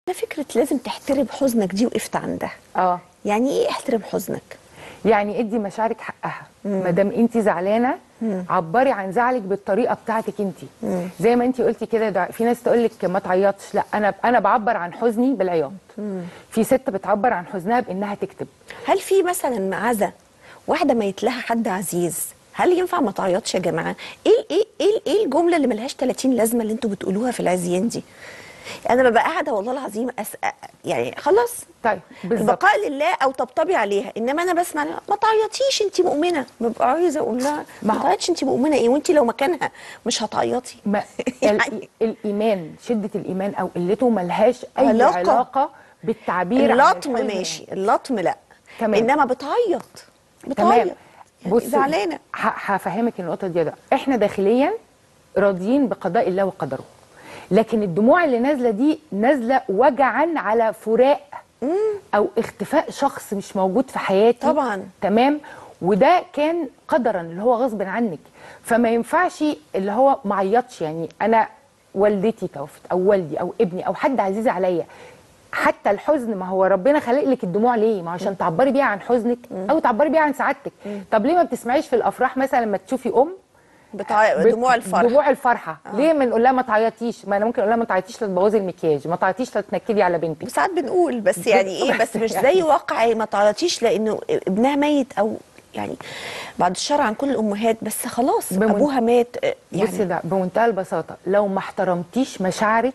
فكره لازم تحترم حزنك دي وقفت عندها اه يعني ايه احترم حزنك يعني ادي مشاعرك حقها ما دام انت زعلانه عبري عن زعلك بالطريقه بتاعتك انت زي ما انت قلتي كده ده في ناس تقول لك ما تعيطش لا انا انا بعبر عن حزني بالعياط في ست بتعبر عن حزنها بانها تكتب هل في مثلا عزا واحده ميت لها حد عزيز هل ينفع ما تعيطش يا جماعه ايه ايه ايه ايه الجمله اللي ملهاش 30 لازمه اللي انتوا بتقولوها في العزيان دي انا ببقى قاعده والله العظيم أس... يعني خلاص طيب بالظبط البقاء لله او طبطبي عليها انما انا بسمع ما تعيطيش انت مؤمنه ببقى عايزه اقول لها ما ما هو- تعيطش انت مؤمنه ايه وانت لو مكانها مش هتعيطي ما يعني- ال- الايمان شده الايمان او قلته ملهاش اي علاقة. علاقه, علاقة بالتعبير عن اللطم الحزن. ماشي اللطم لا تمام. انما بتعيط تمام بتعيط يعني بصي زعلانه ه- هفهمك النقطه دي ده احنا داخليا راضيين بقضاء الله وقدره لكن الدموع اللي نازله دي نازله وجعا على فراق او اختفاء شخص مش موجود في حياتي طبعاً. تمام وده كان قدرا اللي هو غصب عنك فما ينفعش اللي هو ما عيطش يعني انا والدتي توفت او والدي او ابني او حد عزيز عليا حتى الحزن ما هو ربنا خلق لك الدموع ليه؟ ما عشان تعبري بيها عن حزنك او تعبري بيها عن سعادتك. طب ليه ما بتسمعيش في الافراح مثلا لما تشوفي ام بتعيط بت- دموع الفرح دموع الفرحه آه. ليه ما نقول لها ما تعيطيش ما انا ممكن اقول لها ما تعيطيش لا تبوظي المكياج ما تعيطيش لا تنكدي على بنتك ساعات بنقول بس يعني ايه بس مش زي واقع ما تعيطيش لانه ابنها ميت او يعني بعد الشر عن كل الامهات بس خلاص بمن- ابوها مات آه، بصي يعني ده بمنتهى البساطه لو ما احترمتيش مشاعرك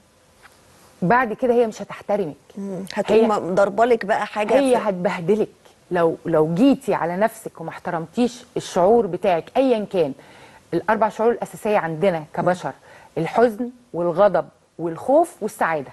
بعد كده هي مش هتحترمك هتقوم ضربالك بقى حاجه هي في- هتبهدلك لو لو جيتي على نفسك وما احترمتيش الشعور بتاعك ايا كان الاربع شعور الاساسيه عندنا كبشر الحزن والغضب والخوف والسعاده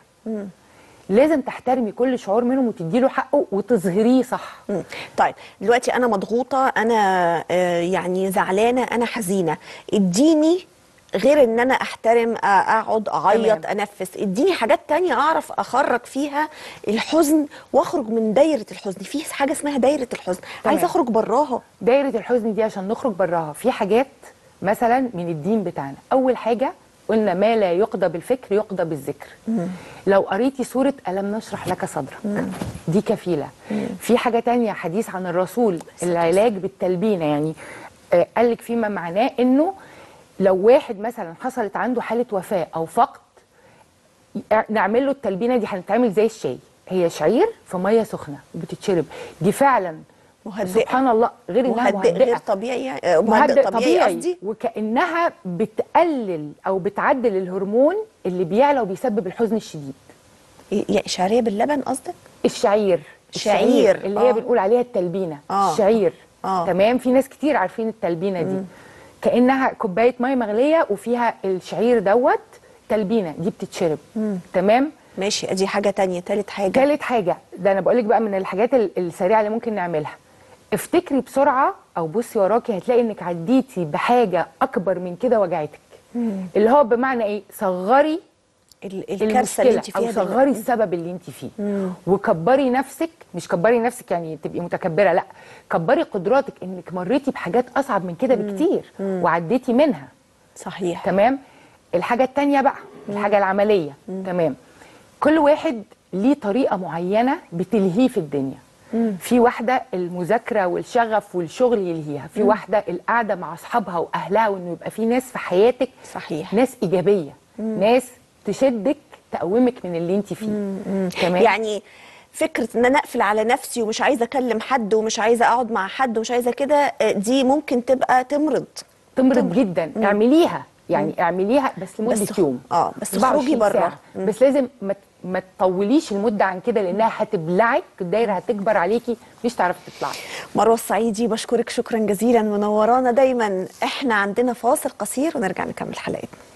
لازم تحترمي كل شعور منهم وتديله حقه وتظهريه صح مم. طيب دلوقتي انا مضغوطه انا آه، يعني زعلانه انا حزينه اديني غير ان انا احترم آه، اقعد اعيط تمام. انفس اديني حاجات تانية اعرف اخرج فيها الحزن واخرج من دايره الحزن في حاجه اسمها دايره الحزن عايزه اخرج براها دايره الحزن دي عشان نخرج براها في حاجات مثلا من الدين بتاعنا اول حاجه قلنا ما لا يقضى بالفكر يقضى بالذكر لو قريتي سوره الم نشرح لك صدرك دي كفيله في حاجه تانية حديث عن الرسول العلاج بالتلبينه يعني آه، قال لك فيما معناه انه لو واحد مثلا حصلت عنده حاله وفاه او فقد نعمل له التلبينه دي هنتعمل زي الشاي هي شعير في ميه سخنه بتتشرب دي فعلا مهدئة. سبحان الله غير انها مهدئ مهدئه غير طبيعي يعني آه، مهدئ طبيعي قصدي وكانها بتقلل او بتعدل الهرمون اللي بيعلى وبيسبب الحزن الشديد يعني شعريه باللبن قصدك الشعير شعير، اللي آه. هي بنقول عليها التلبينه آه. الشعير آه. تمام في ناس كتير عارفين التلبينه دي كانها كوبايه ميه مغليه وفيها الشعير دوت تلبينه دي بتتشرب تمام ماشي ادي حاجه تانية تالت حاجه تالت حاجة ده أنا بقولك بقى من الحاجات ال- السريعة اللي ممكن نعملها افتكري بسرعة أو بصي وراكي هتلاقي إنك عديتي بحاجة أكبر من كده وجعتك اللي هو بمعنى إيه صغري ال- الكارثه اللي انت المشكلة فيها أو صغري السبب اللي أنت فيه وكبري نفسك مش كبري نفسك يعني تبقي متكبرة لا كبري قدراتك إنك مريتي بحاجات أصعب من كده بكتير وعديتي منها صحيح تمام الحاجة التانية بقى الحاجة العملية تمام كل واحد ليه طريقة معينة بتلهيه في الدنيا في واحدة المذاكرة والشغف والشغل يلهيها في واحدة القعدة مع أصحابها وأهلها وإنه يبقى في ناس في حياتك صحيح. ناس إيجابية ناس تشدك تقومك من اللي انت فيه تمام يعني فكره ان انا اقفل على نفسي ومش عايزه اكلم حد ومش عايزه اقعد مع حد ومش عايزه كده آه، دي ممكن تبقى تمرض تمرض جدا اعمليها يعني اعمليها بس لمده بس خ- يوم آه، بس 24 اخرجي برا. ساعة. بس لازم ما ت- ما تطوليش المده عن كده لانها هتبلعك الدايره هتكبر عليكي مش تعرفي تطلعي مروه الصعيدي بشكرك شكرا جزيلا منورانا دايما احنا عندنا فاصل قصير ونرجع نكمل حلقتنا